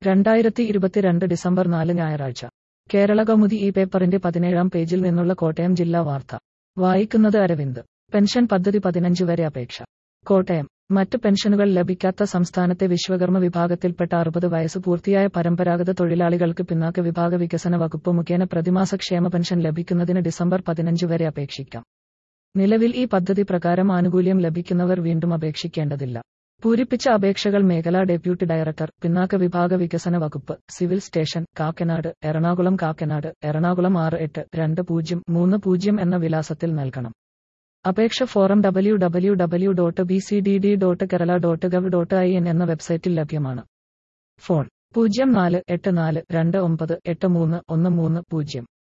രണ്ടായിരത്തി ഇരുപത്തിരണ്ട് ഡിസംബർ നാല് ഞായറാഴ്ച കേരള കൗമുദി ഈ പേപ്പറിന്റെ പതിനേഴാം പേജിൽ നിന്നുള്ള കോട്ടയം ജില്ലാ വാർത്ത വായിക്കുന്നത് അരവിന്ദ് പെൻഷൻ പദ്ധതി പതിനഞ്ച് വരെ അപേക്ഷ കോട്ടയം മറ്റ് പെൻഷനുകൾ ലഭിക്കാത്ത സംസ്ഥാനത്തെ വിശ്വകർമ്മ വിഭാഗത്തിൽപ്പെട്ട അറുപത് വയസ്സ് പൂർത്തിയായ പരമ്പരാഗത തൊഴിലാളികൾക്ക് പിന്നാക്ക വിഭാഗ വികസന വകുപ്പ് മുഖേന പ്രതിമാസ ക്ഷേമ പെൻഷൻ ലഭിക്കുന്നതിന് ഡിസംബർ പതിനഞ്ച് വരെ അപേക്ഷിക്കാം നിലവിൽ ഈ പദ്ധതി പ്രകാരം ആനുകൂല്യം ലഭിക്കുന്നവർ വീണ്ടും അപേക്ഷിക്കേണ്ടതില്ല പൂരിപ്പിച്ച അപേക്ഷകൾ മേഖലാ ഡെപ്യൂട്ടി ഡയറക്ടർ പിന്നാക്ക വിഭാഗ വികസന വകുപ്പ് സിവിൽ സ്റ്റേഷൻ കാക്കനാട് എറണാകുളം കാക്കനാട് എറണാകുളം ആറ് എട്ട് രണ്ട് പൂജ്യം മൂന്ന് പൂജ്യം എന്ന വിലാസത്തിൽ നൽകണം അപേക്ഷ form W W W dot B C D D dot Kerala dot gov dot I N എന്ന വെബ്സൈറ്റിൽ ലഭ്യമാണ് ഫോൺ പൂജ്യം നാല് എട്ട് നാല് രണ്ട് ഒമ്പത് എട്ട് മൂന്ന് ഒന്ന് മൂന്ന് പൂജ്യം